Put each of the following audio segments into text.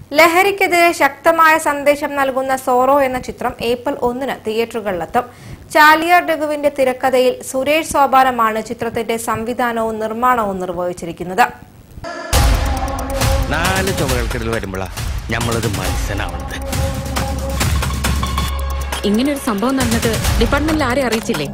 ലഹരിക്കെതിരെ ശക്തമായ സന്ദേശം നൽകുന്ന സോറോ എന്ന ചിത്രം ഏപ്രിൽ ഒന്നിന് തിയേറ്ററുകളിലെത്തും ചാലിയാർ രഘുവിന്റെ തിരക്കഥയിൽ സുരേഷ് സോപാനമാണ് ചിത്രത്തിന്റെ സംവിധാനവും നിർമ്മാണവും നിർവഹിച്ചിരിക്കുന്നത് നാല് ചുമകൾക്കിടയിൽ വരുമ്പോഴാ ഞമ്മളത് മത്സനാവണത് ഇങ്ങനെ ഒരു സംഭവം നടന്നിട്ട് ഡിപ്പാർട്ട്മെന്റിൽ ആരെ അറിയിച്ചില്ലേ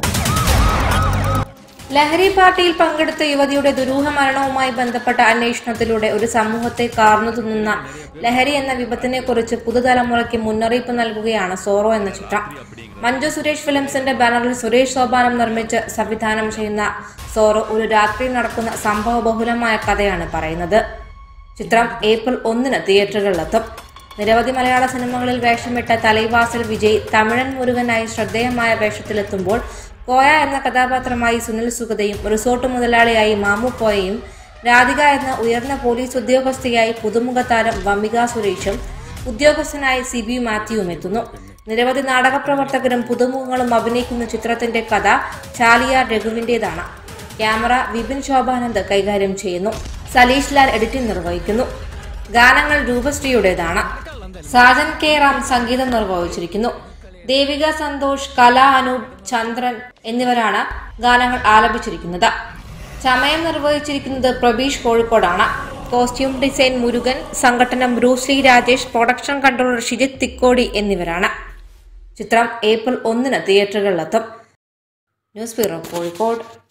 ലഹരി പാർട്ടിയിൽ പങ്കെടുത്ത യുവതിയുടെ ദുരൂഹ മരണവുമായി ബന്ധപ്പെട്ട അന്വേഷണത്തിലൂടെ ഒരു സമൂഹത്തെ കാർന്നു തിന്നുന്ന ലഹരി എന്ന വിപത്തിനെ കുറിച്ച് പുതുതലമുറയ്ക്ക് മുന്നറിയിപ്പ് നൽകുകയാണ് സോറോ എന്ന ചിത്രം മഞ്ജു സുരേഷ് ഫിലിംസിന്റെ ബാനറിൽ സുരേഷ് സോപാനം നിർമ്മിച്ച് സംവിധാനം ചെയ്യുന്ന സോറോ ഒരു രാത്രിയിൽ നടക്കുന്ന സംഭവ ബഹുലമായ കഥയാണ് പറയുന്നത് ചിത്രം ഏപ്രിൽ ഒന്നിന് തിയേറ്ററുകളിലെത്തും നിരവധി മലയാള സിനിമകളിൽ വേഷമിട്ട തലൈവാസൽ വിജയ് തമിഴൻ മുരുകനായി ശ്രദ്ധേയമായ വേഷത്തിലെത്തുമ്പോൾ കോയ എന്ന കഥാപാത്രമായി സുനിൽ സുഗതയും റിസോർട്ട് മുതലാളിയായി മാമു കോയയും രാധിക എന്ന ഉയർന്ന പോലീസ് ഉദ്യോഗസ്ഥയായി പുതുമുഖ താരം വമിക സുരേഷും ഉദ്യോഗസ്ഥനായി സിബി മാത്യുവും എത്തുന്നു നിരവധി നാടക പ്രവർത്തകരും പുതുമുഖങ്ങളും അഭിനയിക്കുന്ന ചിത്രത്തിന്റെ കഥ ചാലിയാർ രഘുവിന്റേതാണ് ക്യാമറ വിപിൻ ശോഭാനന്ദ് കൈകാര്യം ചെയ്യുന്നു സലീഷ് ലാൽ എഡിറ്റിംഗ് നിർവഹിക്കുന്നു ഗാനങ്ങൾ രൂപശ്രീയുടേതാണ് സാജൻ കെ റാം സംഗീതം നിർവഹിച്ചിരിക്കുന്നു ദേവിക സന്തോഷ് കല അനൂപ് ചന്ദ്രൻ എന്നിവരാണ് ഗാനങ്ങൾ ആലപിച്ചിരിക്കുന്നത് ചമയം നിർവഹിച്ചിരിക്കുന്നത് പ്രബീഷ് കോഴിക്കോടാണ് കോസ്റ്റ്യൂം ഡിസൈൻ മുരുകൻ സംഘടനം Bruce Lee Rajesh production controller Shijith Thikkodi എന്നിവരാണ് ചിത്രം ഏപ്രിൽ ഒന്നിന് തിയേറ്ററുകളിലെത്തും ന്യൂസ് ബ്യൂറോ കോഴിക്കോട്